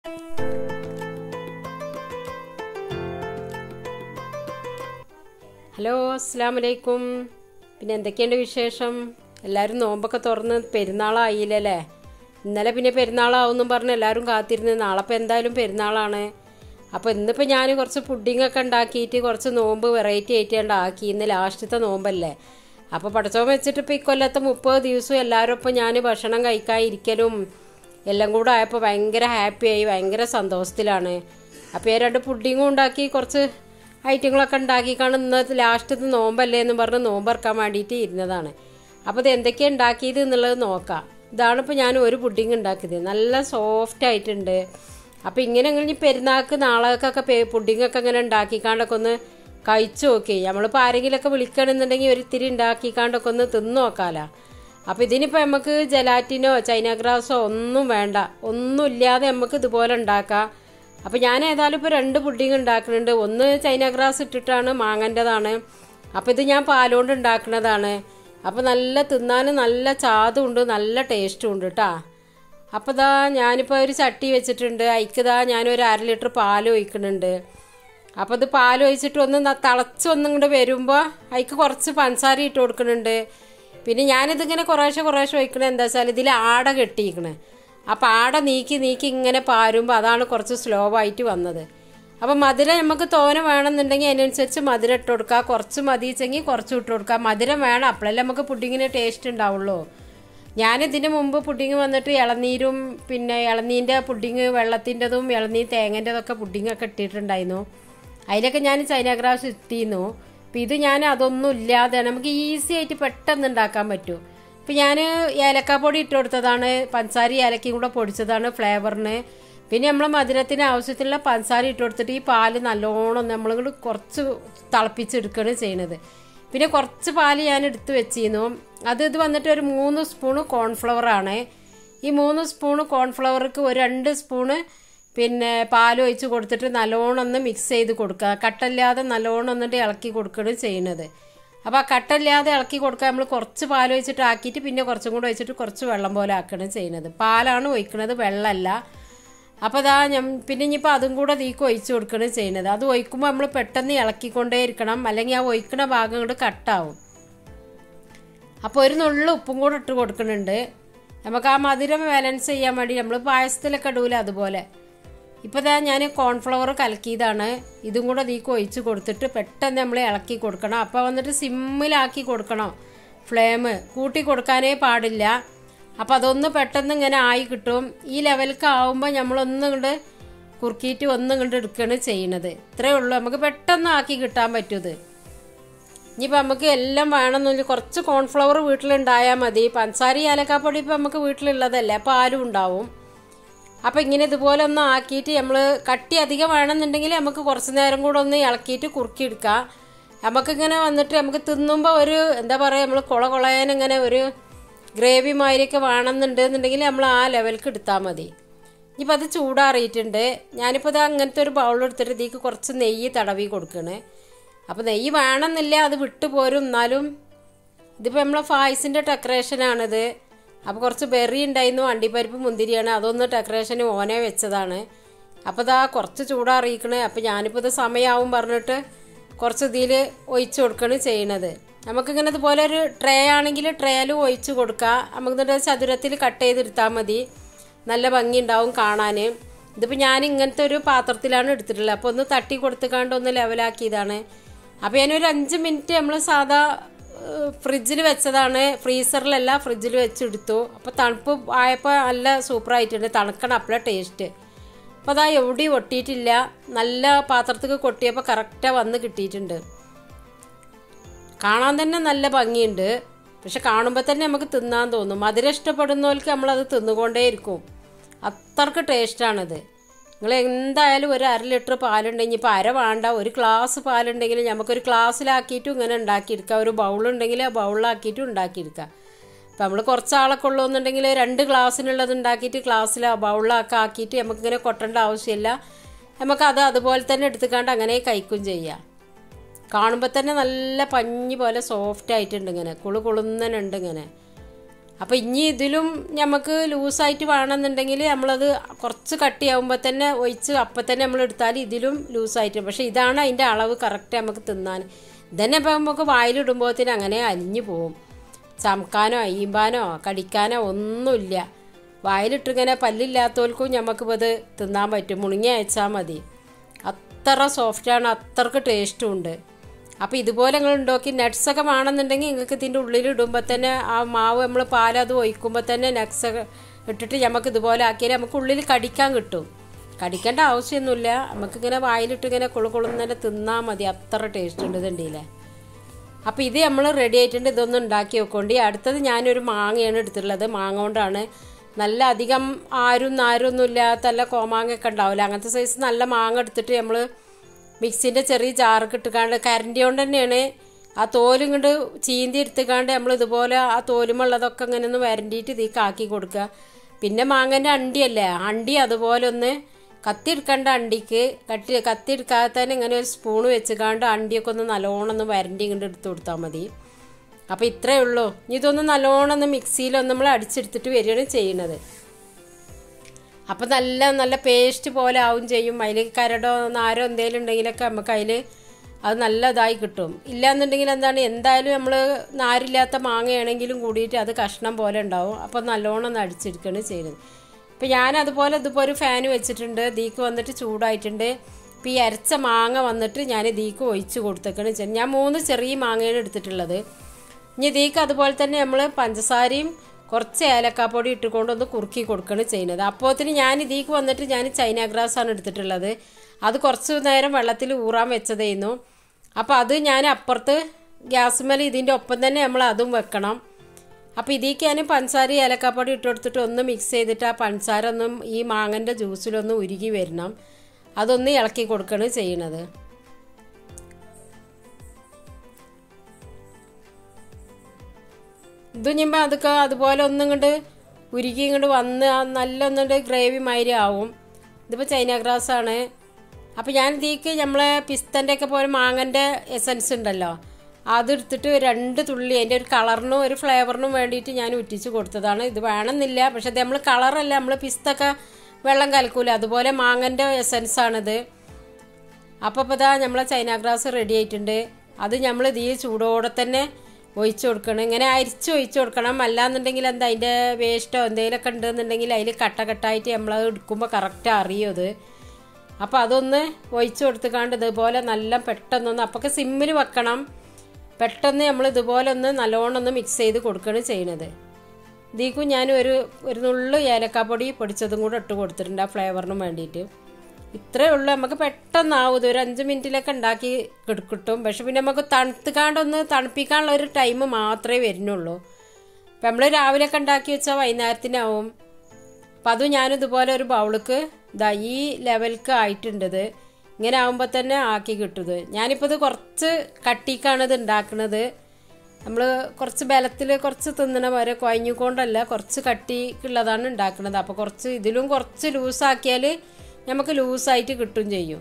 hello അസ്സാം വലൈക്കും പിന്നെ എന്തൊക്കെയുണ്ട് വിശേഷം എല്ലാവരും നോമ്പൊക്കെ തുറന്ന് പെരുന്നാളായില്ലല്ലേ ഇന്നലെ പിന്നെ പെരുന്നാളാവുമെന്നും പറഞ്ഞ് എല്ലാവരും കാത്തിരുന്ന് നാളെ ഇപ്പോൾ എന്തായാലും പെരുന്നാളാണ് അപ്പോൾ ഇന്നിപ്പോൾ ഞാൻ കുറച്ച് പുഡിങ്ങൊക്കെ ഉണ്ടാക്കിയിട്ട് കുറച്ച് നോമ്പ് വെറൈറ്റി ആയിട്ട് ഉണ്ടാക്കി ഇന്ന് ലാസ്റ്റത്തെ നോമ്പല്ലേ അപ്പോൾ പഠിച്ചോ വെച്ചിട്ട് ഇപ്പോൾ ഇക്കൊല്ലത്തെ മുപ്പത് ദിവസവും എല്ലാവരും ഇപ്പോൾ ഞാൻ ഭക്ഷണം കഴിക്കാൻ ഇരിക്കലും എല്ലാം കൂടെ ആയപ്പോൾ ഭയങ്കര ഹാപ്പിയായി ഭയങ്കര സന്തോഷത്തിലാണ് അപ്പോൾ ഞാൻ രണ്ട് പുഡിങ്ങും ഉണ്ടാക്കി കുറച്ച് ഐറ്റങ്ങളൊക്കെ ഉണ്ടാക്കിക്കാണ് ഇന്ന് ലാസ്റ്റത്തെ നോമ്പല്ലേ എന്ന് പറഞ്ഞ് നോമ്പറക്കാൻ വേണ്ടിയിട്ട് ഇരുന്നതാണ് അപ്പോൾ ഇത് എന്തൊക്കെയാണ് ഉണ്ടാക്കിയത് എന്നുള്ളത് നോക്കാം ഇതാണ് ഇപ്പോൾ ഞാൻ ഒരു പുഡിങ് ഉണ്ടാക്കിയത് നല്ല സോഫ്റ്റ് ആയിട്ടുണ്ട് അപ്പോൾ ഇങ്ങനെ ഇങ്ങനെ പെരുന്നാൾക്ക് നാളേക്കൊക്കെ പുഡിങ്ങൊക്കെ ഇങ്ങനെ ഉണ്ടാക്കിക്കാണ്ടൊക്കെ ഒന്ന് കഴിച്ചു നോക്കി നമ്മളിപ്പോൾ ആരെങ്കിലുമൊക്കെ വിളിക്കണമെന്നുണ്ടെങ്കിൽ ഒരു ഇത്തിരി ഉണ്ടാക്കിക്കാണ്ടൊക്കെ ഒന്ന് തിന്നു നോക്കാമല്ലോ അപ്പോൾ ഇതിനിപ്പോൾ നമുക്ക് ജലാറ്റിനോ ചൈന ഗ്രാസോ ഒന്നും വേണ്ട ഒന്നും ഇല്ലാതെ നമുക്ക് ഇതുപോലെ ഉണ്ടാക്കാം അപ്പോൾ ഞാൻ ഏതായാലും ഇപ്പോൾ രണ്ട് പുഡിങ് ഉണ്ടാക്കുന്നുണ്ട് ഒന്ന് ചൈന ഗ്രാസ് ഇട്ടിട്ടാണ് മാങ്ങൻ്റെതാണ് അപ്പോൾ ഇത് ഞാൻ പാലുകൊണ്ട് ഉണ്ടാക്കുന്നതാണ് അപ്പോൾ നല്ല തിന്നാൻ നല്ല ചാതും ഉണ്ട് നല്ല ടേസ്റ്റും ഉണ്ട് കേട്ടോ അപ്പോൾ ഇതാ ഞാനിപ്പോൾ ഒരു ചട്ടി വെച്ചിട്ടുണ്ട് അതിക്കിതാ ഞാനൊരു അര ലിറ്റർ പാൽ ഒഴിക്കുന്നുണ്ട് അപ്പോൾ ഇത് പാൽ ഒഴിച്ചിട്ട് ഒന്ന് തിളച്ച് ഒന്നും ഇങ്ങോട്ട് വരുമ്പോൾ അതിക്ക് കുറച്ച് പഞ്ചസാര ഇട്ട് കൊടുക്കുന്നുണ്ട് പിന്നെ ഞാനിതിങ്ങനെ കുറേശ്ശെ കുറേശ്ശെ ഒഴിക്കണത് എന്താ വെച്ചാൽ ഇതിൽ ആട കെട്ടിയിരിക്കണേ അപ്പോൾ ആട നീക്കി നീക്കി ഇങ്ങനെ പാരുമ്പോൾ അതാണ് കുറച്ച് സ്ലോ ആയിട്ട് വന്നത് അപ്പോൾ മധുരം നമുക്ക് തോനെ വേണമെന്നുണ്ടെങ്കിൽ അതിനനുസരിച്ച് മധുരം ഇട്ട് കൊടുക്കുക കുറച്ച് മതിച്ചെങ്കിൽ കുറച്ച് ഇട്ട് കൊടുക്കുക മധുരം വേണം അപ്പോഴല്ലേ നമുക്ക് പുഡിങ്ങിന് ടേസ്റ്റ് ഉണ്ടാവുള്ളൂ ഞാനിതിന് മുമ്പ് പുഡിങ് വന്നിട്ട് ഇളനീരും പിന്നെ ഇളനീൻ്റെ പുഡിങ് വെള്ളത്തിൻ്റെതും ഇളനീർ തേങ്ങൻ്റെതൊക്കെ പുഡിങ്ങൊക്കെ ഇട്ടിട്ടുണ്ടായിരുന്നു അതിലൊക്കെ ഞാൻ ചൈന ഗ്രാസ് ഇട്ടിരുന്നു അപ്പം ഇത് ഞാൻ അതൊന്നും ഇല്ലാതെ നമുക്ക് ഈസി ആയിട്ട് പെട്ടെന്ന് ഉണ്ടാക്കാൻ പറ്റും ഇപ്പം ഞാൻ ഏലക്കാപ്പൊടി ഇട്ട് കൊടുത്തതാണ് പഞ്ചസാര ഏലക്കയും കൂടെ പൊടിച്ചതാണ് ഫ്ലേവറിന് പിന്നെ നമ്മൾ മധുരത്തിന് ആവശ്യത്തിനുള്ള പഞ്ചസാര ഇട്ട് കൊടുത്തിട്ട് ഈ പാല് നല്ലോണം നമ്മളിങ്ങോട്ട് കുറച്ച് തിളപ്പിച്ചെടുക്കുകയാണ് ചെയ്യണത് പിന്നെ കുറച്ച് പാല് ഞാൻ എടുത്ത് വെച്ചിരുന്നു അത് ഇത് വന്നിട്ട് ഒരു മൂന്ന് സ്പൂണ് കോൺഫ്ലവർ ആണ് ഈ മൂന്ന് സ്പൂണ് കോൺഫ്ലവർക്ക് ഒരു രണ്ട് സ്പൂണ് പിന്നെ പാൽ ഒഴിച്ച് കൊടുത്തിട്ട് നല്ലോണം ഒന്ന് മിക്സ് ചെയ്ത് കൊടുക്കുക കട്ടല്ലാതെ നല്ലോണം ഒന്നിട്ട് ഇളക്കി കൊടുക്കുകയാണ് ചെയ്യുന്നത് അപ്പോൾ ആ കട്ടല്ലാതെ ഇളക്കി കൊടുക്കുക നമ്മൾ കുറച്ച് പാൽ ഒഴിച്ചിട്ട് ആക്കിയിട്ട് പിന്നെ കുറച്ചും കൂടെ ഒഴിച്ചിട്ട് കുറച്ച് വെള്ളം പോലെ ആക്കുകയാണ് ചെയ്യുന്നത് പാലാണ് ഒഴിക്കുന്നത് വെള്ളമല്ല അപ്പോൾ അതാ ഞാൻ പിന്നെ ഇനിയിപ്പോൾ അതും കൂടെ തീക്ക് ഒഴിച്ച് കൊടുക്കുകയാണ് ചെയ്യുന്നത് അത് ഒഴിക്കുമ്പോൾ നമ്മൾ പെട്ടെന്ന് ഇളക്കിക്കൊണ്ടേ ഇരിക്കണം അല്ലെങ്കിൽ ആ ഒഴിക്കണ ഭാഗം കൊണ്ട് കട്ടാവും അപ്പോൾ ഒരു നുള്ളു ഉപ്പും കൂടെ ഇട്ട് കൊടുക്കുന്നുണ്ട് നമുക്ക് ആ മധുരം ബാലൻസ് ചെയ്യാൻ വേണ്ടി നമ്മൾ പായസത്തിലൊക്കെ ഇടൂല അതുപോലെ ഇപ്പോൾ ഇതാ ഞാൻ കോൺഫ്ലവർ കലക്കിയതാണ് ഇതും കൂടെ തീക്ക് ഒഴിച്ച് കൊടുത്തിട്ട് പെട്ടെന്ന് നമ്മൾ ഇളക്കി കൊടുക്കണം അപ്പോൾ വന്നിട്ട് സിമ്മിലാക്കി കൊടുക്കണം ഫ്ലെയിം കൂട്ടി കൊടുക്കാനേ പാടില്ല അപ്പോൾ അതൊന്ന് പെട്ടെന്ന് ഇങ്ങനെ ആയി കിട്ടും ഈ ലെവലിലേക്ക് ആവുമ്പോൾ നമ്മളൊന്നും ഇങ്ങോട്ട് കുറുക്കിയിട്ട് ഒന്നും ഇങ്ങോട്ട് എടുക്കുകയാണ് ചെയ്യണത് ഇത്രയേ ഉള്ളൂ നമുക്ക് പെട്ടെന്ന് ആക്കി കിട്ടാൻ പറ്റും ഇനിയിപ്പോൾ നമുക്ക് എല്ലാം വേണമെന്നില്ല കുറച്ച് കോൺഫ്ലവർ വീട്ടിലുണ്ടായാൽ മതി പഞ്ചസാര ഏലക്കാപ്പൊടി ഇപ്പോൾ നമുക്ക് വീട്ടിലുള്ളതല്ലേ പാലും ഉണ്ടാവും അപ്പോൾ ഇങ്ങനെ ഇതുപോലെ ഒന്ന് ആക്കിയിട്ട് നമ്മൾ കട്ടി അധികം വേണമെന്നുണ്ടെങ്കിൽ നമുക്ക് കുറച്ച് നേരം കൂടെ ഒന്ന് ഇളക്കിയിട്ട് കുറുക്കിയെടുക്കാം നമുക്കിങ്ങനെ വന്നിട്ട് നമുക്ക് തിന്നുമ്പോൾ ഒരു എന്താ പറയുക നമ്മൾ കുള കുളയാനിങ്ങനെ ഒരു ഗ്രേവി മാതിരിയൊക്കെ വേണമെന്നുണ്ടെന്നുണ്ടെങ്കിൽ നമ്മൾ ആ ലെവലിലേക്ക് എടുത്താൽ മതി ഇനിയിപ്പോൾ അത് ചൂടാറിയിട്ടുണ്ട് ഞാനിപ്പോൾ ഇത് അങ്ങനത്തെ ഒരു ബൗൾ എടുത്തിട്ട് ഇതിലേക്ക് കുറച്ച് നെയ്യ് തടവി കൊടുക്കണേ അപ്പോൾ നെയ്യ് വേണമെന്നില്ല അത് വിട്ടു പോരും എന്നാലും ഇതിപ്പോൾ നമ്മളെ ഫായ്സിൻ്റെ ഡെക്കറേഷനാണിത് അപ്പോൾ കുറച്ച് ബെറി ഉണ്ടായിരുന്നു അണ്ടിപ്പരിപ്പ് മുന്തിരിയാണ് അതൊന്ന് ഡെക്കറേഷന് ഓനെ വെച്ചതാണ് അപ്പോൾ ഇതാ കുറച്ച് ചൂടാറിയിക്കണേ അപ്പോൾ ഞാനിപ്പോൾ ഇത് സമയമാവും പറഞ്ഞിട്ട് കുറച്ച് ഇതിൽ ഒഴിച്ചു കൊടുക്കുകയാണ് ചെയ്യണത് നമുക്കിങ്ങനെ ഇതുപോലെ ഒരു ട്രേ ആണെങ്കിൽ ട്രേയിൽ ഒഴിച്ച് കൊടുക്കുക നമുക്ക് ചതുരത്തിൽ കട്ട് ചെയ്തെടുത്താൽ മതി നല്ല ഭംഗി ഉണ്ടാവും കാണാൻ ഇതിപ്പോൾ ഞാൻ ഇങ്ങനത്തെ ഒരു പാത്രത്തിലാണ് എടുത്തിട്ടുള്ളത് അപ്പോൾ ഒന്ന് തട്ടി കൊടുത്തുകാണ്ട് ഒന്ന് ലെവലാക്കിയതാണ് അപ്പോൾ ഞാനൊരു അഞ്ച് മിനിറ്റ് നമ്മൾ സാധാ ഫ്രിഡ്ജിൽ വെച്ചതാണ് ഫ്രീസറിലല്ല ഫ്രിഡ്ജിൽ വെച്ചെടുത്തു അപ്പോൾ തണുപ്പ് ആയപ്പോൾ നല്ല സൂപ്പറായിട്ടുണ്ട് തണുക്കണം അപ്പോഴേ ടേസ്റ്റ് അപ്പോൾ അതാ എവിടെയും ഒട്ടിയിട്ടില്ല നല്ല പാത്രത്തിൽ കൊട്ടിയപ്പോൾ കറക്റ്റാണ് വന്ന് കിട്ടിയിട്ടുണ്ട് കാണാൻ തന്നെ നല്ല ഭംഗിയുണ്ട് പക്ഷെ കാണുമ്പോൾ തന്നെ നമുക്ക് തിന്നാൻ തോന്നും മധുരം ഇഷ്ടപ്പെടുന്നവർക്ക് നമ്മളത് തിന്നുകൊണ്ടേയിരിക്കും അത്രക്ക് ടേസ്റ്റാണിത് നിങ്ങൾ എന്തായാലും ഒരു അര ലിറ്റർ പാലുണ്ടെങ്കിൽ ഇപ്പോൾ അര വേണ്ട ഒരു ഗ്ലാസ് പാലുണ്ടെങ്കിൽ നമുക്കൊരു ഗ്ലാസ്സിലാക്കിയിട്ടും ഇങ്ങനെ ഉണ്ടാക്കിയെടുക്കാം ഒരു ബൗളുണ്ടെങ്കിൽ ആ ബൗളിലാക്കിയിട്ടും ഉണ്ടാക്കിയെടുക്കാം ഇപ്പം നമ്മൾ കുറച്ച് ആളൊക്കെ ഉള്ളൂന്നുണ്ടെങ്കിൽ രണ്ട് ഗ്ലാസ്സിനുള്ളത് ഉണ്ടാക്കിയിട്ട് ഗ്ലാസ്സിൽ ബൗളിലൊക്കെ ആക്കിയിട്ട് നമുക്കിങ്ങനെ കൊട്ടേണ്ട ആവശ്യമില്ല നമുക്കത് അതുപോലെ തന്നെ എടുത്തുകൊണ്ട് അങ്ങനെ കഴിക്കും ചെയ്യാം കാണുമ്പോൾ തന്നെ നല്ല പഞ്ഞി പോലെ സോഫ്റ്റ് ആയിട്ടുണ്ട് ഇങ്ങനെ കുളു കുളുന്നനുണ്ട് ഇങ്ങനെ അപ്പോൾ ഇനി ഇതിലും നമുക്ക് ലൂസായിട്ട് വേണമെന്നുണ്ടെങ്കിൽ നമ്മളത് കുറച്ച് കട്ടിയാവുമ്പോൾ തന്നെ ഒഴിച്ച് അപ്പം തന്നെ നമ്മൾ എടുത്താൽ ഇതിലും ലൂസായിട്ട് പക്ഷേ ഇതാണ് അതിൻ്റെ അളവ് കറക്റ്റ് നമുക്ക് തിന്നാൻ ഇതന്നെ ഇപ്പം നമുക്ക് വായിലിടുമ്പോഴത്തേന് അങ്ങനെ അലിഞ്ഞു പോവും ചമക്കാനോ അയ്യുമ്പാനോ കടിക്കാനോ ഒന്നുമില്ല വായിലിട്ടിങ്ങനെ പല്ലില്ലാത്തവർക്കും നമുക്കിപ്പോൾ ഇത് തിന്നാൻ പറ്റും മുണുങ്ങി അയച്ചാൽ മതി അത്ര സോഫ്റ്റാണ് അത്രക്ക് ടേസ്റ്റും ഉണ്ട് അപ്പോൾ ഇതുപോലെ നിങ്ങൾ ഉണ്ടാക്കി നട്ട്സൊക്കെ വേണമെന്നുണ്ടെങ്കിൽ നിങ്ങൾക്ക് ഇതിൻ്റെ ഉള്ളിൽ ഇടുമ്പോൾ തന്നെ ആ മാവ് നമ്മൾ പാലത് ഒഴിക്കുമ്പോൾ തന്നെ നട്ട്സൊക്കെ ഇട്ടിട്ട് നമുക്ക് ഇതുപോലെ ആക്കിയാൽ നമുക്ക് ഉള്ളിൽ കടിക്കാൻ കിട്ടും കടിക്കേണ്ട ആവശ്യമൊന്നുമില്ല നമുക്കിങ്ങനെ വായിലിട്ട് ഇങ്ങനെ കുളു കുളുന്നതിനെ തിന്നാൽ മതി അത്ര ടേസ്റ്റ് ഉണ്ട് ഇതുണ്ടല്ലേ അപ്പോൾ ഇത് നമ്മൾ റെഡി ആയിട്ടുണ്ട് ഇതൊന്നും ഉണ്ടാക്കി വെക്കൊണ്ട് അടുത്തത് ഞാനൊരു മാങ്ങയാണ് എടുത്തിട്ടുള്ളത് മാങ്ങ കൊണ്ടാണ് നല്ല അധികം ആരും നാരൊന്നും ഇല്ലാത്ത നല്ല കോമാങ്ങയൊക്കെ ഉണ്ടാവില്ല അങ്ങനത്തെ സൈസ് നല്ല മാങ്ങ എടുത്തിട്ട് നമ്മൾ മിക്സിൻ്റെ ചെറിയ ജാറൊക്കെ ഇട്ടുകാണ്ട് കരണ്ടി കൊണ്ട് തന്നെയാണ് ആ തോലും കൊണ്ട് ചീന്തി എടുത്തുകാണ്ട് നമ്മൾ ഇതുപോലെ ആ തോലുമുള്ളതൊക്കെ ഇങ്ങനെ ഒന്ന് വരണ്ടിയിട്ട് ഇതിലേക്ക് ആക്കി കൊടുക്കുക പിന്നെ മാങ്ങൻ്റെ അണ്ടിയല്ലേ അണ്ടി അതുപോലെ ഒന്ന് കത്തി എടുക്കേണ്ട അണ്ടിക്ക് കട്ടി കത്തി എടുക്കാതെ തന്നെ ഇങ്ങനെ ഒരു സ്പൂൺ വെച്ചുകാണ്ട് അണ്ടിയൊക്കെ ഒന്ന് നല്ലോണം ഒന്ന് വരണ്ടി ഇങ്ങോട്ട് എടുത്ത് കൊടുത്താൽ മതി അപ്പോൾ ഇത്രയേ ഉള്ളൂ ഇനി ഇതൊന്ന് നല്ലോണം ഒന്ന് മിക്സിയിലൊന്ന് നമ്മൾ അടിച്ചെടുത്തിട്ട് വരികയാണ് ചെയ്യണത് അപ്പം നല്ല നല്ല പേസ്റ്റ് പോലെ ആവും ചെയ്യും അതിൽ കരടോ നാരോ എന്തെങ്കിലും ഉണ്ടെങ്കിലൊക്കെ നമുക്ക് അതിൽ അത് നല്ല ഇതായി കിട്ടും ഇല്ലാന്നുണ്ടെങ്കിൽ എന്താണ് എന്തായാലും നമ്മൾ നാരില്ലാത്ത മാങ്ങയാണെങ്കിലും കൂടിയിട്ട് അത് കഷ്ണം പോലെ ഉണ്ടാവും അപ്പം നല്ലോണം ഒന്ന് അടിച്ചെടുക്കുകയാണ് ചെയ്യുന്നത് ഇപ്പം ഞാൻ അതുപോലെ ഇതിപ്പോൾ ഒരു ഫാൻ വെച്ചിട്ടുണ്ട് ദീക്ക് വന്നിട്ട് ചൂടായിട്ടുണ്ട് ഇപ്പം ഈ അരച്ച മാങ്ങ വന്നിട്ട് ഞാൻ ദീക്ക് ഒഴിച്ച് കൊടുത്തേക്കാണ് ചെയ്യുന്നത് ഞാൻ മൂന്ന് ചെറിയ മാങ്ങയാണ് എടുത്തിട്ടുള്ളത് ഇനി ദീക്ക് അതുപോലെ തന്നെ നമ്മൾ പഞ്ചസാരയും കുറച്ച് ഏലക്കാപ്പൊടി ഇട്ടുകൊണ്ടൊന്ന് കുറുക്കി കൊടുക്കുകയാണ് ചെയ്യുന്നത് അപ്പോത്തിന് ഞാൻ ഇതിലേക്ക് വന്നിട്ട് ഞാൻ ചൈന ഗ്രാസ് ആണ് എടുത്തിട്ടുള്ളത് അത് കുറച്ച് നേരം വെള്ളത്തിൽ ഊറാൻ വെച്ചതായിരുന്നു അപ്പോൾ അത് ഞാൻ അപ്പുറത്ത് ഗ്യാസ് മേലെ ഇതിൻ്റെ ഒപ്പം തന്നെ നമ്മൾ അതും വെക്കണം അപ്പോൾ ഇതിലേക്ക് ഞാൻ പഞ്ചസാര ഏലക്കാപ്പൊടി ഇട്ട് കൊടുത്തിട്ട് ഒന്ന് മിക്സ് ചെയ്തിട്ട് ആ പഞ്ചസാര ഒന്നും ഈ മാങ്ങൻ്റെ ജ്യൂസിലൊന്ന് ഉരുകി വരണം അതൊന്ന് ഇളക്കി കൊടുക്കുകയാണ് ചെയ്യണത് ഇത് ഞമ്മ അതൊക്കെ അതുപോലെ ഒന്നും ഇങ്ങോട്ട് ഉരുക്കി ഇങ്ങോട്ട് വന്ന് ആ നല്ല ഒന്നുകൊണ്ട് ഗ്രേവി മാതിരി ആവും ഇതിപ്പോൾ ചൈന ഗ്രാസ് ആണ് അപ്പോൾ ഞാൻ ഇതിലേക്ക് നമ്മളെ പിസ്തൻ്റെ ഒക്കെ പോലെ മാങ്ങൻ്റെ എസൻസ് ഉണ്ടല്ലോ അതെടുത്തിട്ട് രണ്ട് തുള്ളി അതിൻ്റെ ഒരു കളറിനും ഒരു ഫ്ലേവറിനും വേണ്ടിയിട്ട് ഞാൻ ഉറ്റിച്ച് കൊടുത്തതാണ് ഇത് വേണമെന്നില്ല പക്ഷെ ഇത് നമ്മൾ കളറല്ല നമ്മൾ പിസ്തൊക്കെ വെള്ളം കലക്കൂല അതുപോലെ മാങ്ങൻ്റെ എസൻസ് ആണിത് അപ്പോൾ ഇപ്പോൾ ഇതാ നമ്മളെ ചൈന ഗ്രാസ് റെഡി ആയിട്ടുണ്ട് അത് നമ്മൾ ഈ ചൂടോടെ തന്നെ ഒഴിച്ചു കൊടുക്കണം ഇങ്ങനെ അരിച്ച് ഒഴിച്ചു കൊടുക്കണം അല്ലാന്നുണ്ടെങ്കിൽ എന്താ അതിൻ്റെ വേസ്റ്റോ എന്തെങ്കിലുമൊക്കെ ഉണ്ടെന്നുണ്ടെങ്കിൽ അതിൽ കട്ട കട്ടായിട്ട് നമ്മൾ എടുക്കുമ്പോൾ കറക്റ്റ് അറിയും അത് അപ്പോൾ അതൊന്ന് ഒഴിച്ചു കൊടുത്തുകാണ്ട് ഇതുപോലെ നല്ല പെട്ടെന്നൊന്ന് അപ്പൊക്കെ സിമ്മിൽ വെക്കണം പെട്ടെന്ന് നമ്മൾ ഇതുപോലെ ഒന്ന് നല്ലോണം ഒന്ന് മിക്സ് ചെയ്ത് കൊടുക്കുകയാണ് ചെയ്യണത് ഇതിക്കും ഞാൻ ഒരു ഒരു നുള്ളു ഏലക്കാപ്പൊടി പൊടിച്ചതും കൂടെ ഇട്ട് കൊടുത്തിട്ടുണ്ട് ആ ഫ്ലേവറിനും വേണ്ടിയിട്ട് ഇത്രയേ ഉള്ളൂ നമുക്ക് പെട്ടെന്നാവും ഇത് ഒരു അഞ്ച് മിനിറ്റിലൊക്കെ ഉണ്ടാക്കി കിട- കിട്ടും പക്ഷെ പിന്നെ നമുക്ക് തണുത്തുകാണ്ടൊന്ന് തണുപ്പിക്കാനുള്ള ഒരു ടൈം മാത്രമേ വരുന്നുള്ളൂ ഇപ്പം നമ്മൾ രാവിലെയൊക്കെ ഉണ്ടാക്കി വെച്ചാൽ വൈകുന്നേരത്തിനാവും അപ്പം അതും ഞാനിതുപോലെ ഒരു ബൗൾക്ക് ഇതാ ഈ ലെവൽക്ക് ആയിട്ടുണ്ടത് ഇങ്ങനെ ആകുമ്പോൾ തന്നെ ആക്കി കിട്ടുന്നത് ഞാനിപ്പോൾ ഇത് കുറച്ച് കട്ടിക്കാണ് ഇത് ഉണ്ടാക്കുന്നത് നമ്മൾ കുറച്ച് ബലത്തിൽ കുറച്ച് തിന്നണ പോലെ കുഴഞ്ഞുകൊണ്ടല്ല കുറച്ച് കട്ടിക്കുള്ളതാണ് ഉണ്ടാക്കുന്നത് അപ്പോൾ കുറച്ച് ഇതിലും കുറച്ച് ലൂസാക്കിയാൽ നമുക്ക് ലൂസായിട്ട് കിട്ടും ചെയ്യും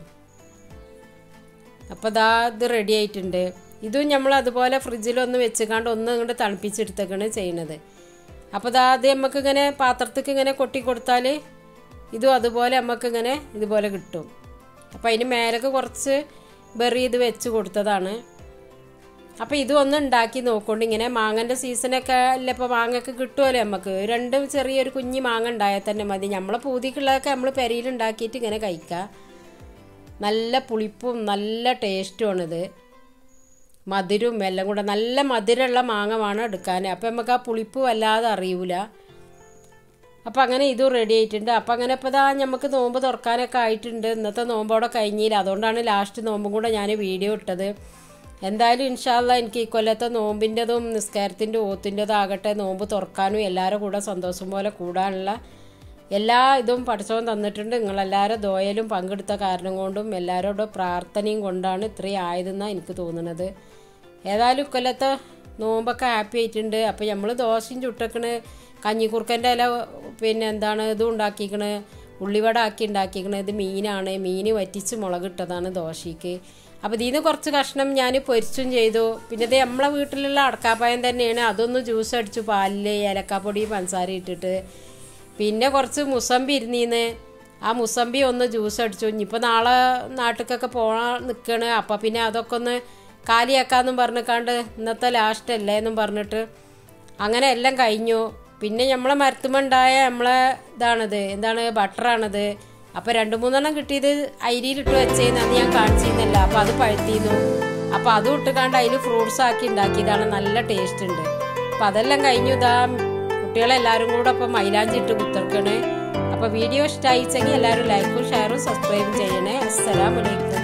അപ്പോൾ ദാ ഇത് റെഡി ആയിട്ടുണ്ട് ഇതും നമ്മൾ അതുപോലെ ഫ്രിഡ്ജിലൊന്ന് വെച്ചുകാണ്ട് ഒന്ന് ഇങ്ങോട്ട് തണുപ്പിച്ചെടുത്തേക്കാണ് ചെയ്യണത് അപ്പോൾ ദാ അത് നമുക്കിങ്ങനെ പാത്രത്തേക്ക് ഇങ്ങനെ കൊട്ടി കൊടുത്താൽ ഇതും അതുപോലെ നമുക്കിങ്ങനെ ഇതുപോലെ കിട്ടും അപ്പോൾ അതിന് മേലൊക്കെ കുറച്ച് ബെറി ഇത് വെച്ച് കൊടുത്തതാണ് അപ്പോൾ ഇത് ഒന്ന് ഉണ്ടാക്കി നോക്കൊണ്ട് ഇങ്ങനെ മാങ്ങൻ്റെ സീസണൊക്കെ അല്ല ഇപ്പോൾ മാങ്ങയൊക്കെ കിട്ടുമല്ലോ നമുക്ക് രണ്ട് ചെറിയൊരു കുഞ്ഞി മാങ്ങ ഉണ്ടായാൽ തന്നെ മതി നമ്മളെ പൂതിക്കുള്ളതൊക്കെ നമ്മൾ പെരയിൽ ഉണ്ടാക്കിയിട്ട് ഇങ്ങനെ കഴിക്കുക നല്ല പുളിപ്പും നല്ല ടേസ്റ്റുമാണിത് മധുരവും എല്ലാം കൂടെ നല്ല മധുരമുള്ള മാങ്ങ വേണം എടുക്കാൻ അപ്പം നമുക്ക് ആ പുളിപ്പ് വല്ലാതെ അറിയൂല അപ്പം അങ്ങനെ ഇതും റെഡി ആയിട്ടുണ്ട് അപ്പം അങ്ങനെ ഇപ്പോൾ ഇതാ നമുക്ക് നോമ്പ് തുറക്കാനൊക്കെ ആയിട്ടുണ്ട് ഇന്നത്തെ നോമ്പോടെ കഴിഞ്ഞില്ല അതുകൊണ്ടാണ് ലാസ്റ്റ് നോമ്പും കൂടെ ഞാൻ വീഡിയോ ഇട്ടത് എന്തായാലും ഇൻഷാല്ല എനിക്ക് ഈ കൊല്ലത്തെ നോമ്പിൻ്റെതും നിസ്കാരത്തിൻ്റെ ഓത്തിൻ്റെതും ആകട്ടെ നോമ്പ് തുറക്കാനും എല്ലാവരും കൂടെ സന്തോഷം പോലെ കൂടാനുള്ള എല്ലാ ഇതും പഠിച്ചവൻ തന്നിട്ടുണ്ട് നിങ്ങളെല്ലാവരും ദോയലും പങ്കെടുത്ത കാരണം കൊണ്ടും എല്ലാവരോടും പ്രാർത്ഥനയും കൊണ്ടാണ് ഇത്രയും ആയതെന്നാണ് എനിക്ക് തോന്നുന്നത് ഏതായാലും ഇക്കൊല്ലത്തെ നോമ്പൊക്കെ ഹാപ്പി ആയിട്ടുണ്ട് അപ്പോൾ നമ്മൾ ദോശയും ചുട്ടക്കണ് കഞ്ഞിക്കുറുക്കൻ്റെ ഇല പിന്നെ എന്താണ് ഇതും ഉണ്ടാക്കിക്കണ് ഉള്ളിവട ആക്കി ഉണ്ടാക്കിക്കണ് ഇത് മീനാണ് മീൻ വറ്റിച്ച് മുളകിട്ടതാണ് ദോശയ്ക്ക് അപ്പോൾ ഇതിൽ നിന്ന് കുറച്ച് കഷ്ണം ഞാൻ പൊരിച്ചും ചെയ്തു പിന്നെ ഇത് നമ്മളെ വീട്ടിലുള്ള അടക്കാപ്പായം തന്നെയാണ് അതൊന്ന് ജ്യൂസ് അടിച്ചു പാലിൽ ഏലക്കാപ്പൊടി പഞ്ചസാര ഇട്ടിട്ട് പിന്നെ കുറച്ച് മുസമ്പി ഇരുന്നീന്ന് ആ മുസമ്പി ഒന്ന് ജ്യൂസ് അടിച്ചു ഇനിയിപ്പോൾ നാളെ നാട്ടിലേക്കൊക്കെ പോകാൻ നിൽക്കണ് അപ്പം പിന്നെ അതൊക്കെ ഒന്ന് കാലിയാക്കാന്നും പറഞ്ഞിക്കാണ്ട് ഇന്നത്തെ ലാസ്റ്റ് അല്ലേ എന്നും പറഞ്ഞിട്ട് അങ്ങനെ എല്ലാം കഴിഞ്ഞു പിന്നെ നമ്മളെ മരത്തുമുണ്ടായ നമ്മളെ ഇതാണത് എന്താണ് ബട്ടറാണത് അപ്പോൾ രണ്ട് മൂന്നെണ്ണം കിട്ടിയത് അരിയിലിട്ട് വെച്ചേന്ന് അന്ന് ഞാൻ കാണിച്ചിരുന്നില്ല അപ്പോൾ അത് പഴുത്തിന്നു അപ്പോൾ അതും ഇട്ടുകാണ്ട് അതിൽ ഫ്രൂട്ട്സ് ആക്കി ഉണ്ടാക്കിയതാണ് നല്ല ടേസ്റ്റ് ഉണ്ട് അപ്പോൾ അതെല്ലാം കഴിഞ്ഞു ഇതാ കുട്ടികളെല്ലാവരും കൂടെ അപ്പം മൈലാഞ്ചി ഇട്ട് കുത്തിർക്കണേ അപ്പോൾ വീഡിയോ ഇഷ്ടമായിച്ചെങ്കിൽ എല്ലാവരും ലൈക്കും ഷെയറും സബ്സ്ക്രൈബും ചെയ്യണേ അസ്സലാമലൈക്കും